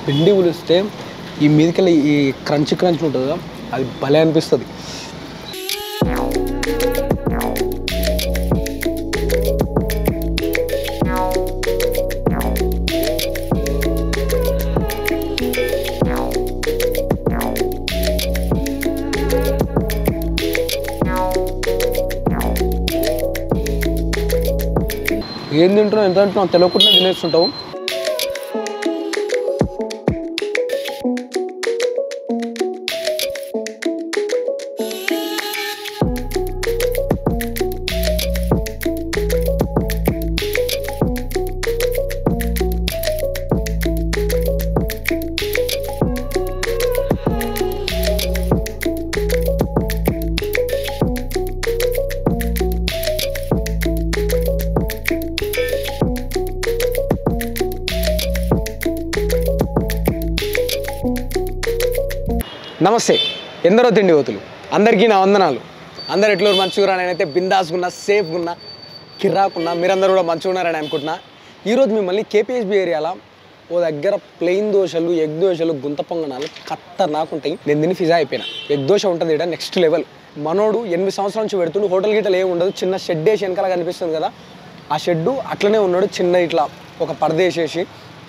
పిండి ఉలిస్తే ఈ మీదకెళ్ళి ఈ క్రంచ్ క్రంచ్ ఉంటుంది కదా అది భలే అనిపిస్తుంది ఏం తింటున్నావు ఎంత తింటున్నావు తెలియకుండా తినేస్తుంటావు నమస్తే ఎందరో తిండి పోతులు అందరికీ నా వందనాలు అందరు ఎట్లో మంచిగా నేనైతే బిందాసుకున్నా సేఫ్గా కిర్రాకున్నా మీరందరూ కూడా మంచిగా ఉన్నారని అనుకుంటున్నా ఈరోజు మిమ్మల్ని కేపీహెచ్బి ఏరియాలో ఓ దగ్గర ప్లెయిన్ దోశలు ఎగ్ దోశలు గుంత పొంగనాలు ఖతర్నాకుంటాయి నేను తిని ఫిజా అయిపోయినా ఎగ్ దోశ ఉంటుంది ఇక్కడ నెక్స్ట్ లెవెల్ మనోడు ఎనిమిది సంవత్సరాల నుంచి పెడుతుండు హోటల్ గిట్టలు ఏమి ఉండదు చిన్న షెడ్ వేసి వెనకాల కనిపిస్తుంది కదా ఆ షెడ్డు అట్లనే ఉన్నాడు చిన్న ఇట్లా ఒక పరదేసేసి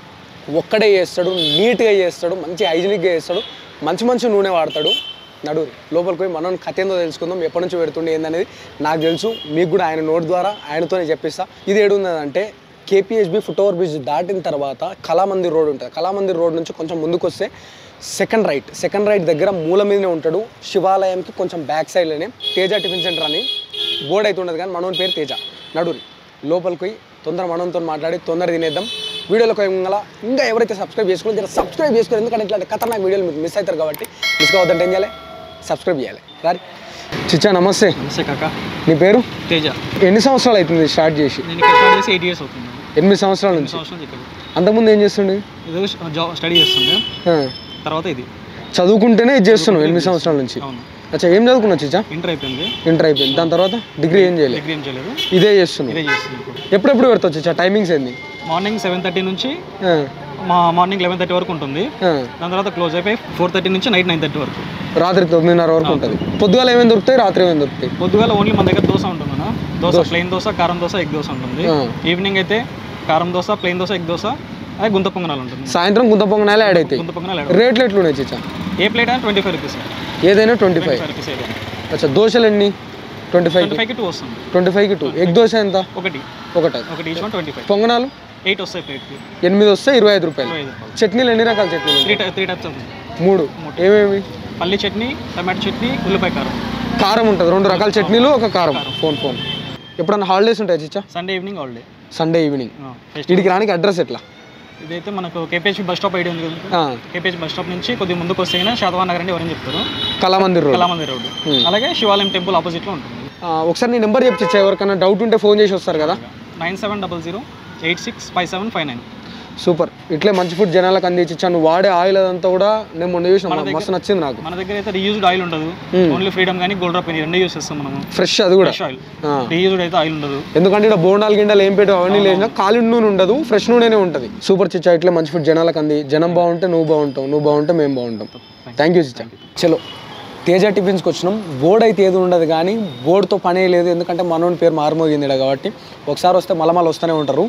ఒక్కడే చేస్తాడు నీట్గా చేస్తాడు మంచి హైజీనిక్గా చేస్తాడు మంచి మంచి నూనె వాడతాడు నడు లోపలికి పోయి మనం కథ ఏందో తెలుసుకుందాం ఎప్పటి నుంచి పెడుతుండే ఏందనేది నాకు తెలుసు మీకు కూడా ఆయన నోట్ ద్వారా ఆయనతోనే చెప్పిస్తా ఇది ఏడున్నదంటే కేపీహెచ్బి ఫుట్ ఓవర్ బ్రిడ్జ్ దాటిన తర్వాత కళామందిర్ రోడ్ ఉంటుంది కళామందిర్ రోడ్ నుంచి కొంచెం ముందుకు వస్తే సెకండ్ రైట్ సెకండ్ రైట్ దగ్గర మూల మీదనే ఉంటాడు శివాలయంకి కొంచెం బ్యాక్ సైడ్లోనే తేజ టిఫిన్ సెంటర్ అని బోర్డు అయితే ఉండదు కానీ మనోని పేరు తేజ నడురి లోపలికి పోయి తొందర మనోనితో మాట్లాడి తొందర తినేద్దాం వీడియోలోకి పోయిన ఇంకా ఎవరైతే సబ్స్క్రైబ్ చేసుకుని జర సబ్స్క్రైబ్ చేసుకోరు ఎందుకంటే ఇట్లాంటి ఖతర్నాక్ వీడియోలు మీరు మిస్ అవుతారు కాబట్టి మిస్ కావద్దంటే ఏం చేయాలి సబ్స్క్రైబ్ చేయాలి రారి చిచ్చా నమస్తే నమస్తే కాక నీ పేరు తేజ ఎన్ని సంవత్సరాలు అవుతుంది స్టార్ట్ చేసి నేను ఇక్కడ స్టార్ట్ చేసి ఎయిట్ ఇయర్స్ అవుతుంది ఎనిమిది సంవత్సరాల ఎనిమిది నుంచి సంవత్సరాలు ఇక్కడ అంతకుముందు ఏం చేస్తుండే ఏదో జాబ్ స్టడీ చేస్తుండే ఆ, తర్వాత ఇది చదువుకుంటేనే ఇది చేస్తున్నావు ఎనిమిది సంవత్సరాల నుంచి అవును అచ్చా ఏం చదువుకున్నావు చిచ్చా ఇంటర్ అయిపోయింది ఇంటర్ అయిపోయింది దాని తర్వాత డిగ్రీ ఏం చేయలేదు డిగ్రీ ఏం చేయలేదు ఇదే చేస్తున్నావు ఇదే చేస్తుంది ఇప్పుడు ఎప్పుడెప్పుడు పెడతావు చిచ్చా టైమింగ్స్ ఏంది మార్నింగ్ సెవెన్ థర్టీ నుంచి ఆ, మా మార్నింగ్ లెవెన్ థర్టీ వరకు ఉంటుంది ఆ. దాని తర్వాత క్లోజ్ అయిపోయి ఫోర్ థర్టీ నుంచి నైట్ నైన్ థర్టీ వరకు రాత్రి తొమ్మిదిన్నర వరకు ఉంటుంది పొద్దుగాల ఏమేమి దొరుకుతాయి రాత్రి ఏమేమి దొరుకుతాయి పొద్దుగాల ఓన్లీ మన దగ్గర దోశ ఉంటుంది అన్న దోశ ప్లెయిన్ దోశ కారం దోశ ఎగ్ దోశ ఉంటుంది ఆ. ఈవినింగ్ అయితే కారం దోశ ప్లెయిన్ దోశ ఎగ్ దోశ అదే గుంత పొంగనాలు ఉంటుంది సాయంత్రం గుంత పొంగనాలే యాడ్ అవుతాయి గుంత పొంగనాలు add రేట్లు ఎట్లున్నాయి చిచ్చా అవుతాయి. ఏ ప్లేట్ అయినా ట్వంటీ ఫైవ్ రూపీస్ ఏదైనా ట్వంటీ ఫైవ్ ఫైవ్ రూపీస్ ఏదైనా అచ్చా దోశలు ఎన్ని ట్వంటీ ఫైవ్ ట్వంటీ ఫైవ్కి టూ వస్తుంది ట్వంటీ ఫైవ్కి టూ ఎగ్ దోశ ఎంత ఒకటి ఒకటి ఒకటి ఈచ్ వన్ ట్వంటీ ఫైవ్ పొంగనాలు ఎయిట్ వస్తాయి ప్లేట్కి ఎనిమిది వస్తే ఇరవై ఐదు రూపాయలు ఇరవై ఐదు రూపాయలు చట్నీలు ఎన్ని రకాల చట్నీలు త్రీ టై త్రీ టైప్స్ అవుతుంది మూడు ఏమేమి పల్లి చట్నీ టమాటో చట్నీ ఉల్లిపాయ కారం కారం ఉంటుంది రెండు రకాల చట్నీలు ఒక కారం ఫోన్ ఫోన్ ఎప్పుడన్నా హాలిడేస్ ఉంటాయి చిచ్చా Sunday evening holiday Sunday evening fest వీడికి రానికి అడ్రస్ ఎట్లా ఇదైతే మనకు కేపీహెచ్ బస్ స్టాప్ ఐడియా ఉంది కదా ఆ, కేపీహెచ్ బస్ స్టాప్ నుంచి కొద్దిగా ముందుకు వస్తే అయినా శాతవాన్ నగర్ అంటే ఎవరైనా చెప్తారు కళామందిర్ రోడ్ కళామందిర్ రోడ్ అలాగే శివాలయం టెంపుల్ ఆపోజిట్లో ఉంటుంది ఆ, ఒకసారి నీ నెంబర్ చెప్పి చిచ్చా ఎవరికైనా డౌట్ ఉంటే ఫోన్ చేసి వస్తారు కదా nine seven double zero eight six five seven five nine super ఇట్లే మంచి ఫుడ్ జనాలకు అందించా నువ్వు వాడే ఆయిల్ అదంతా కూడా నేను మొన్న చూసిన మస్తు నచ్చింది నాకు మన దగ్గర అయితే రీయూజ్డ్ ఆయిల్ ఉండదు ఓన్లీ ఫ్రీడమ్ కానీ గోల్డ్ డ్రాప్ రెండు యూస్ చేస్తాం మనము ఫ్రెష్ అది కూడా ఫ్రెష్ ఆయిల్ ఆ. రీయూజ్డ్ అయితే ఆయిల్ ఉండదు ఎందుకంటే ఇక్కడ బోండాలు గిండాలు ఏం పెట్టు అవన్నీ లేచినా కాలి నూనె ఉండదు ఫ్రెష్ నూనెనే ఉంటుంది సూపర్ చిచ్చా ఇట్లా మంచి ఫుడ్ జనాలకు అంది జనం బాగుంటే నువ్వు బాగుంటావు నువ్వు బాగుంటే మేము బాగుంటాం థ్యాంక్ యూ చిచ్చా చలో తేజ టిఫిన్స్కి వచ్చినాం బోర్డు అయితే ఏది ఉండదు కానీ బోర్డుతో పనే లేదు ఎందుకంటే మనోని పేరు మారుమోగింది ఈడ కాబట్టి ఒకసారి వస్తే మలమల వస్తూనే ఉంటారు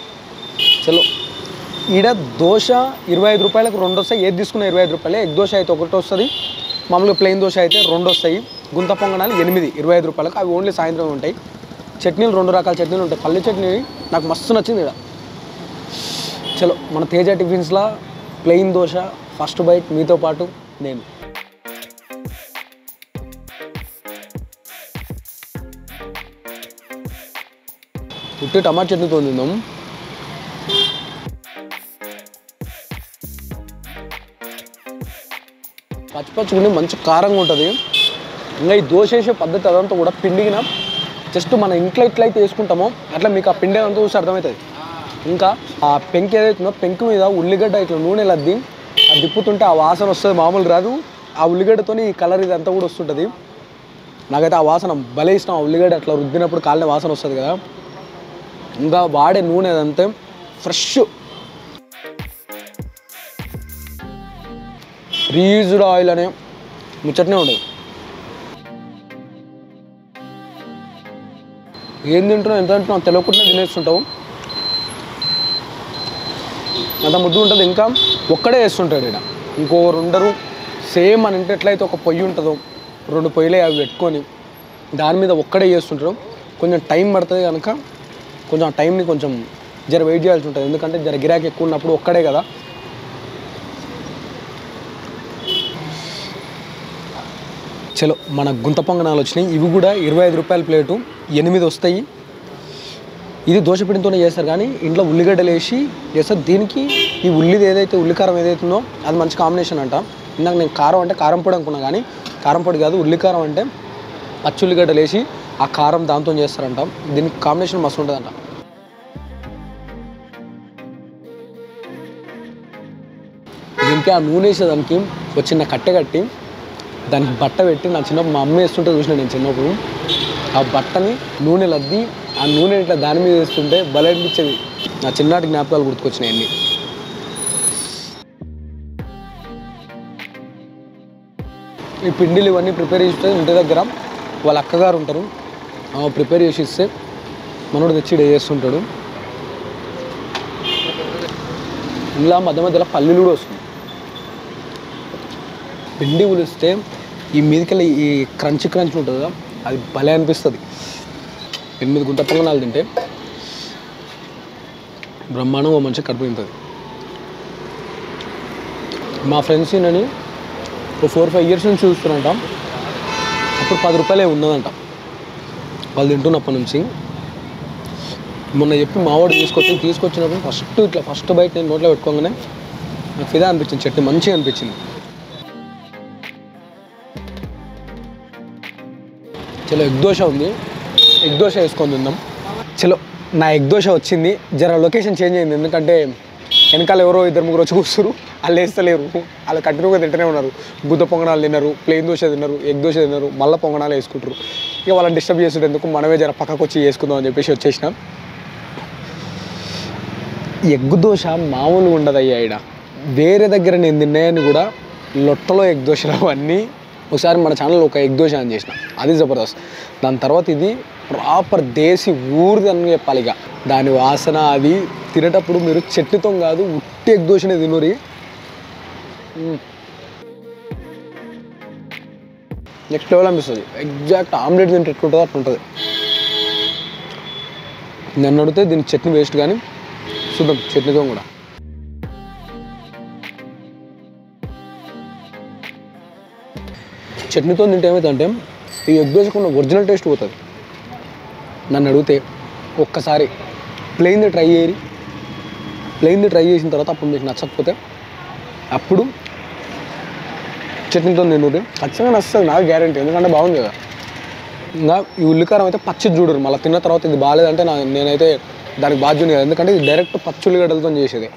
చలో ఈడ దోశ ఇరవై ఐదు రూపాయలకు రెండు వస్తాయి ఏది తీసుకున్న ఇరవై ఐదు రూపాయలే ఎగ్ దోశ అయితే ఒకటి వస్తుంది మామూలుగా ప్లెయిన్ దోశ అయితే రెండు వస్తాయి గుంత పొంగనాలు ఎనిమిది ఇరవై ఐదు రూపాయలకు అవి ఓన్లీ సాయంత్రం ఉంటాయి చట్నీలు రెండు రకాల చట్నీలు ఉంటాయి పల్లి చట్నీ నాకు మస్తు నచ్చింది ఇక్కడ చలో మన తేజ టిఫిన్స్లో ప్లెయిన్ దోశ ఫస్ట్ బైట్ మీతో పాటు నేను ఉట్టి టమాటా చట్నీతో తిందాం పచ్చి పచ్చుకుని మంచి కారంగా ఉంటుంది ఇంకా ఈ దోశ వేసే పద్ధతి అదంతా కూడా పిండిగిన జస్ట్ మన ఇంట్లో ఎట్లయితే వేసుకుంటామో అట్లా మీకు ఆ పిండి అంతా చూసి అర్థమవుతుంది ఇంకా ఆ పెంకు ఏదైతుందో పెంకు మీద ఉల్లిగడ్డ ఇట్లా నూనె లద్ది అది తిప్పుతుంటే ఆ వాసన వస్తుంది మామూలు రాదు ఆ ఉల్లిగడ్డతోని ఈ కలర్ ఇదంతా కూడా వస్తుంటుంది నాకైతే ఆ వాసన భలే ఇష్టం ఆ ఉల్లిగడ్డ అట్లా రుద్దినప్పుడు కాలిన వాసన వస్తుంది కదా ఇంకా వాడే నూనె అదంతే ఫ్రెష్ రీజ్డ్ ఆయిల్ అనే ముచ్చటనే ఉండదు ఏం తింటున్నావు ఎంత తింటున్నావు తెలియకుండా తినేస్తుంటావు అంత ముద్దు ఉంటుంది ఇంకా ఒక్కడే వేస్తుంటాడు ఇక్కడ ఇంకొకరు ఉండరు సేమ్ మన ఇంటి ఎట్లయితే ఒక పొయ్యి ఉంటుందో రెండు పొయ్యిలే అవి పెట్టుకొని దాని మీద ఒక్కడే చేస్తుంటారు కొంచెం టైం పడుతుంది కనుక కొంచెం ఆ టైంని కొంచెం జర వెయిట్ చేయాల్సి ఉంటుంది ఎందుకంటే జర గిరాకీ ఎక్కువ ఉన్నప్పుడు ఒక్కడే కదా చలో మన గుంత పొంగనాలు వచ్చినాయి ఇవి కూడా ఇరవై ఐదు రూపాయల ప్లేటు ఎనిమిది వస్తాయి ఇది దోశపిండితోనే చేస్తారు కానీ ఇంట్లో ఉల్లిగడ్డలు వేసి చేస్తారు దీనికి ఈ ఉల్లిది ఏదైతే ఉల్లికారం ఏదైతే ఉందో అది మంచి కాంబినేషన్ అంట ఇందాక నేను కారం అంటే కారం పొడి అనుకున్నా కానీ కారం పొడి కాదు ఉల్లికారం అంటే పచ్చి ఉల్లిగడ్డలు వేసి ఆ కారం దాంతో చేస్తారంట దీనికి కాంబినేషన్ మస్తు ఉంటుందంట దీనికి ఆ నూనె వేసేదానికి ఒక చిన్న కట్టె కట్టి దానికి బట్ట పెట్టి నా చిన్నప్పుడు మా అమ్మ వేస్తుంటే చూసిన నేను చిన్నప్పుడు ఆ బట్టని నూనె లద్ది ఆ నూనె ఇట్లా దాని మీద వేస్తుంటే భలే అనిపించేది నా చిన్నటి జ్ఞాపకాలు గుర్తుకొచ్చినాయి అన్ని ఈ పిండిలు ఇవన్నీ ప్రిపేర్ చేస్తే ఇంటి దగ్గర వాళ్ళ అక్కగారు ఉంటారు ఆమె ప్రిపేర్ చేసి ఇస్తే మనోడు తెచ్చి ఇడ చేస్తుంటాడు ఇలా మధ్య మధ్యలో పల్లీలు కూడా వస్తుంది పిండి ఉలిస్తే ఈ మీదకెళ్ళి ఈ క్రంచ్ క్రంచ్ ఉంటుంది కదా అది భలే అనిపిస్తుంది ఎనిమిది గుంత పొంగనాలు తింటే బ్రహ్మాండంగా మంచిగా కడుపు తింటుంది మా ఫ్రెండ్స్ నేను ఒక ఫోర్ ఫైవ్ ఇయర్స్ నుంచి చూస్తున్నట అప్పుడు పది రూపాయలే ఉన్నదంట వాళ్ళు తింటున్నప్పటి నుంచి మొన్న చెప్పి మావాడు తీసుకొచ్చి తీసుకొచ్చినప్పుడు ఫస్ట్ ఇట్లా ఫస్ట్ బయట నేను నోట్లో పెట్టుకోగానే నాకు ఫిదా అనిపించింది చట్నీ మంచిగా అనిపించింది చలో ఎగ్ దోశ ఉంది ఎగ్ దోశ వేసుకొని తిందాం చలో నా ఎగ్ దోశ వచ్చింది జర లొకేషన్ చేంజ్ అయింది ఎందుకంటే వెనకాల ఎవరో ఇద్దరు ముగ్గురు వచ్చి కూర్చురు వాళ్ళు వేస్తలేరు వాళ్ళు కంటిన్యూగా తింటూనే ఉన్నారు గుద్ద పొంగనాలు తిన్నారు ప్లెయిన్ దోశ తిన్నారు ఎగ్ దోశ తిన్నారు మళ్ళీ పొంగనాలు వేసుకుంటారు ఇక వాళ్ళని డిస్టర్బ్ చేస్తుంటే ఎందుకు మనమే జర పక్కకు వచ్చి వేసుకుందాం అని చెప్పేసి వచ్చేసినాం ఎగ్ దోశ మామూలుగా ఉండదు అయ్యా ఈడ వేరే దగ్గర నేను తిన్నాయని కూడా లొట్టలో ఎగ్ దోశలు అవన్నీ ఒకసారి మన ఛానల్లో ఒక ఎగ్ దోశ అని చేసిన అది జబర్దస్త్ దాని తర్వాత ఇది ప్రాపర్ దేశీ ఊరిది అని చెప్పాలి ఇక దాని వాసన అది తినేటప్పుడు మీరు చట్నీతో కాదు ఉట్టి ఎగ్ దోశనే తినురి నెక్స్ట్ లెవెల్ అనిపిస్తుంది ఎగ్జాక్ట్ ఆమ్లెట్ తింటే ఎట్లుంటుందో అట్లా ఉంటుంది నన్ను అడిగితే దీనికి చట్నీ వేస్ట్ కానీ చూద్దాం చట్నీతో కూడా చట్నీతో తింటే ఏమవుతుందంటే ఈ ఎగ్ దోశకున్న ఒరిజినల్ టేస్ట్ పోతుంది నన్ను అడిగితే ఒక్కసారి ప్లెయిన్ది ట్రై చేయరి ప్లెయిన్ది ట్రై చేసిన తర్వాత అప్పుడు మీకు నచ్చకపోతే అప్పుడు చట్నీతో తింటుంది ఖచ్చితంగా నచ్చుతుంది నాకు గ్యారంటీ ఎందుకంటే బాగుంది కదా ఇంకా ఈ ఉల్లికారం అయితే పచ్చిది చూడరు మళ్ళీ తిన్న తర్వాత ఇది బాగాలేదంటే నా నేనైతే దానికి బాధ్యుని కదా ఎందుకంటే ఇది డైరెక్ట్ పచ్చి ఉల్లిగడ్డలతో చేసేది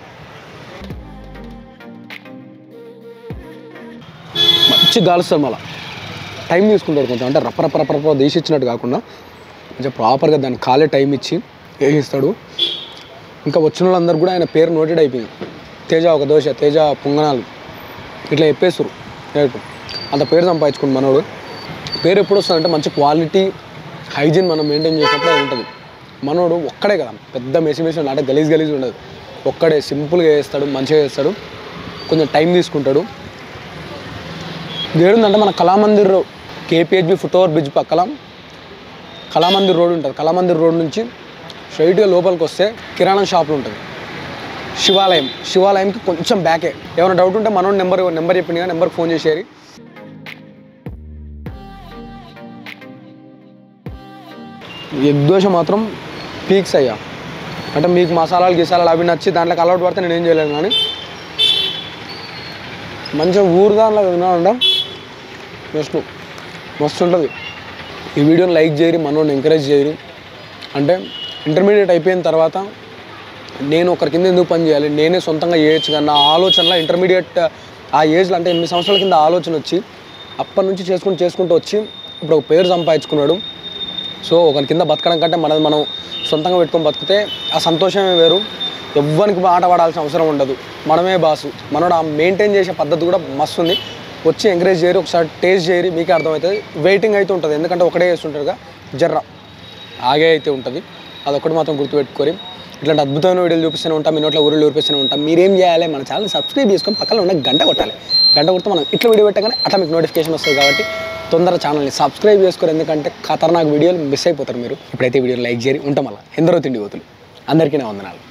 మంచి గాలుస్తారు మళ్ళీ టైం తీసుకుంటారు కొంచెం అంటే రప్ప రప్ప రప్ప రప్ప తీసి ఇచ్చినట్టు కాకుండా కొంచెం ప్రాపర్గా దానికి కాలే టైం ఇచ్చి వేసిస్తాడు ఇంకా వచ్చిన వాళ్ళందరూ కూడా ఆయన పేరు నోటెడ్ అయిపోయింది తేజ ఒక దోశ తేజ పొంగనాలు ఇట్లా చెప్పేస్తారు డైరెక్ట్ అంత పేరు సంపాదించుకుంది మనోడు పేరు ఎప్పుడు వస్తుందంటే మంచి క్వాలిటీ హైజీన్ మనం మెయింటైన్ చేసినప్పుడు అది ఉంటుంది మనోడు ఒక్కడే కదా పెద్ద మెసి మెసి అంటే గలీజ్ గలీజ్ ఉండదు ఒక్కడే సింపుల్గా చేస్తాడు మంచిగా చేస్తాడు కొంచెం టైం తీసుకుంటాడు ఏడుందంటే మన Kalamandir KPHB foot over bridge పక్కల కళామందిర్ రోడ్ ఉంటుంది కళామందిర్ రోడ్ నుంచి స్ట్రైట్గా లోపలికి వస్తే కిరాణా షాపులు ఉంటుంది శివాలయం శివాలయంకి కొంచెం బ్యాకే ఏమైనా డౌట్ ఉంటే మనోడు నెంబర్ నెంబర్ చెప్పింది నెంబర్కి ఫోన్ చేసేది ఎగ్ దోశ మాత్రం పీక్స్ అయ్యా అంటే మీకు మసాలాలు గిసాలాలు అవి నచ్చి దాంట్లోకి అలవాటు పడితే నేను ఏం చేయలేను కానీ మంచిగా ఊరు దాంట్లో తిన్నానంట బెస్ట్ మస్తు ఉంటుంది ఈ వీడియోని లైక్ చేయరి మనోడిని ఎంకరేజ్ చేయరి అంటే ఇంటర్మీడియట్ అయిపోయిన తర్వాత నేను ఒకరి కింద ఎందుకు పని చేయాలి నేనే సొంతంగా చేయొచ్చు కానీ నా ఆలోచనలో ఇంటర్మీడియట్ ఆ ఏజ్లో అంటే ఎనిమిది సంవత్సరాల కింద ఆలోచన వచ్చి అప్పటి నుంచి చేసుకుంటూ చేసుకుంటూ వచ్చి ఇప్పుడు ఒక పేరు సంపాదించుకున్నాడు సో ఒకరి కింద బతకడం కంటే మనది మనం సొంతంగా పెట్టుకొని బతికితే ఆ సంతోషమే వేరు ఎవ్వరికి ఆట పడాల్సిన అవసరం ఉండదు మనమే బాసు మనోడు ఆ మెయింటైన్ చేసే పద్ధతి కూడా మస్తు ఉంది వచ్చి ఎంకరేజ్ చేయరు ఒకసారి టేస్ట్ చేయరు మీకే అర్థమవుతుంది వెయిటింగ్ అయితే ఉంటుంది ఎందుకంటే ఒకటే చేస్తుంటారుగా జర్ర ఆగే అయితే ఉంటుంది అదొకటి మాత్రం గుర్తుపెట్టుకోరి ఇట్లాంటి అద్భుతమైన వీడియోలు చూపిస్తూనే ఉంటాం మీ నోట్లో ఊరిలో చూపిస్తూనే ఉంటాం మీరేం చేయాలి మన ఛానల్ సబ్స్క్రైబ్ చేసుకొని పక్కన ఉన్న గంట కొట్టాలి గంట కొడితే మనం ఇట్లా వీడియో పెట్టగానే అట్లా మీకు నోటిఫికేషన్ వస్తుంది కాబట్టి తొందర ఛానల్ని సబ్స్క్రైబ్ చేసుకోరు ఎందుకంటే ఖతర్నాక్ వీడియోలు మిస్ అయిపోతారు మీరు ఇప్పుడైతే వీడియో లైక్ చేయరి ఉంటాం అలా ఎందరో తిండి పోతులు అందరికీ నా వందనాలు